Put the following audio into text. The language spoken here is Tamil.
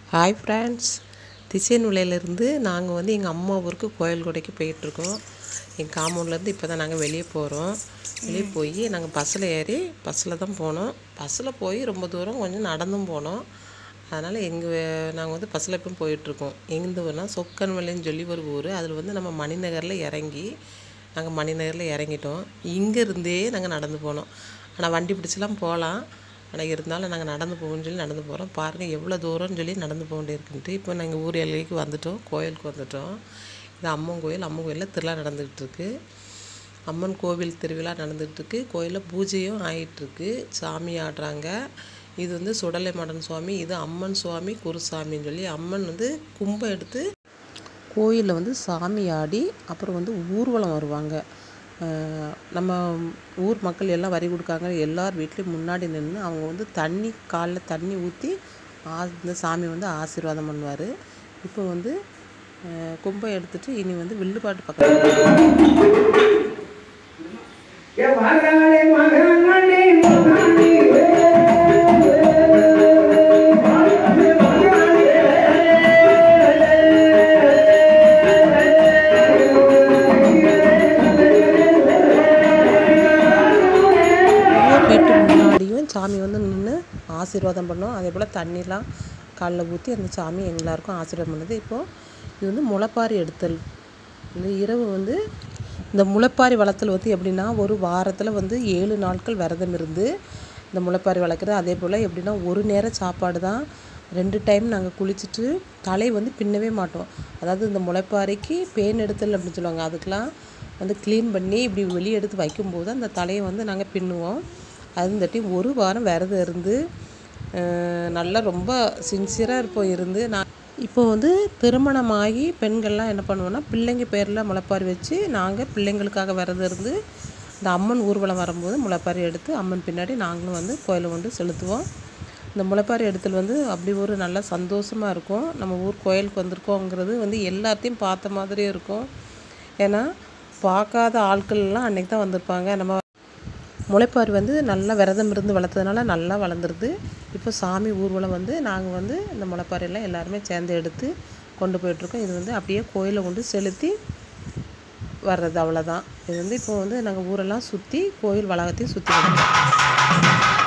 ஹாய் ஃப்ரெண்ட்ஸ் திசைநுலையிலேருந்து நாங்கள் வந்து எங்கள் அம்மா ஊருக்கு கோயில் கொடைக்கு போயிட்டுருக்கோம் எங்கள் காம்பவுண்ட்லேருந்து இப்போ தான் நாங்கள் வெளியே போகிறோம் வெளியே போய் நாங்கள் பஸ்ஸில் ஏறி பஸ்ஸில் தான் போனோம் பஸ்ஸில் போய் ரொம்ப தூரம் கொஞ்சம் நடந்தும் போனோம் அதனால் எங்கள் நாங்கள் வந்து பஸ்ஸில் இப்போ போயிட்டுருக்கோம் எந்த ஊர்னா சொக்கன்மலைன்னு சொல்லி ஒரு ஊர் அதில் வந்து நம்ம மணிநகரில் இறங்கி நாங்கள் மணிநகரில் இறங்கிட்டோம் இங்கேருந்தே நாங்கள் நடந்து போனோம் ஆனால் வண்டி பிடிச்சலாம் போகலாம் ஆனால் இருந்தாலும் நாங்கள் நடந்து போகணும்னு சொல்லி நடந்து போகிறோம் பாருங்கள் எவ்வளோ தூரம்னு சொல்லி நடந்து போக வேண்டியிருக்குன்ட்டு இப்போ நாங்கள் ஊர் எல்லைக்கு வந்துட்டோம் கோயிலுக்கு வந்துட்டோம் இது அம்மன் கோயில் அம்மன் கோயிலில் திருவிழா நடந்துக்கிட்டு இருக்கு அம்மன் கோவில் திருவிழா நடந்துகிட்டு இருக்கு கோயிலில் பூஜையும் ஆயிட்டுருக்கு சாமி ஆடுறாங்க இது வந்து சுடலை மடன் சுவாமி இது அம்மன் சுவாமி குருசாமின்னு சொல்லி அம்மன் வந்து கும்பம் எடுத்து கோயிலில் வந்து சாமி ஆடி அப்புறம் வந்து ஊர்வலம் வருவாங்க அஹ் நம்ம ஊர் மக்கள் எல்லாம் வரி கொடுக்காங்க எல்லார் வீட்லேயும் முன்னாடி நின்று அவங்க வந்து தண்ணி காலில் தண்ணி ஊற்றி ஆ இந்த சாமி வந்து ஆசீர்வாதம் பண்ணுவார் இப்போ வந்து அஹ் கும்பம் எடுத்துட்டு இனி வந்து வில்லுப்பாட்டு பக்கத்தில் மகானே மகானே மகானே ஊர் வீட்டு முன்னாடியும் சாமி வந்து நின்று ஆசீர்வாதம் பண்ணோம் அதே போல் தண்ணிலாம் காலில் ஊற்றி அந்த சாமி எல்லாருக்கும் ஆசீர்வாதம் பண்ணுது இப்போது இது வந்து முளைப்பாரி எடுத்தல் இந்த இரவு வந்து இந்த முளைப்பாரி வளர்த்தல் வந்து எப்படின்னா ஒரு வாரத்தில் வந்து ஏழு நாட்கள் விரதம் இருந்து இந்த முளைப்பாரி வளர்க்குறது அதே போல் எப்படின்னா ஒரு நேரம் சாப்பாடு தான் ரெண்டு டைம் நாங்கள் குளிச்சுட்டு தலை வந்து பின்னவே மாட்டோம் அதாவது இந்த முளைப்பாரிக்கு பேன் எடுத்தல் அப்படின்னு சொல்லுவாங்க அதுக்கெலாம் வந்து க்ளீன் பண்ணி இப்படி வெளியே எடுத்து வைக்கும்போது அந்த தலையை வந்து நாங்கள் பின்னுவோம் அதுந்தட்டி ஒரு வாரம் விரதம் இருந்து அஹ், நல்லா ரொம்ப சின்சியராக இருப்போம் இருந்து நான் இப்போ வந்து திருமணமாகி பெண்கள்லாம் என்ன பண்ணுவோன்னா பிள்ளைங்க பேரில் முளைப்பாரி வச்சு நாங்கள் பிள்ளைங்களுக்காக விரதம் இருந்து இந்த அம்மன் ஊர்வலம் வரும்போது முளைப்பாரி எடுத்து அம்மன் பின்னாடி நாங்களும் வந்து கோயிலை வந்து செலுத்துவோம் இந்த முளைப்பாரி எடுத்தல் வந்து அப்படி ஒரு நல்ல சந்தோஷமாக இருக்கும் நம்ம ஊர் கோயிலுக்கு வந்திருக்கோங்கிறது வந்து எல்லாத்தையும் பார்த்த மாதிரியே இருக்கும் ஏன்னா பார்க்காத ஆட்கள்லாம் அன்றைக்கி தான் வந்திருப்பாங்க நம்ம முளைப்பாரி வந்து நல்லா விரதம் இருந்து வளர்த்ததுனால நல்லா வளர்ந்துருது இப்போ சாமி ஊர்வலம் வந்து நாங்கள் வந்து இந்த முளைப்பாரியெல்லாம் எல்லாருமே சேர்ந்து எடுத்து கொண்டு போயிட்டுருக்கோம் இது வந்து அப்படியே கோயிலை கொண்டு செலுத்தி வர்றது அவ்வளோதான் இது வந்து இப்போ வந்து நாங்கள் ஊரெல்லாம் சுற்றி கோயில் வளாகத்தையும் சுற்றி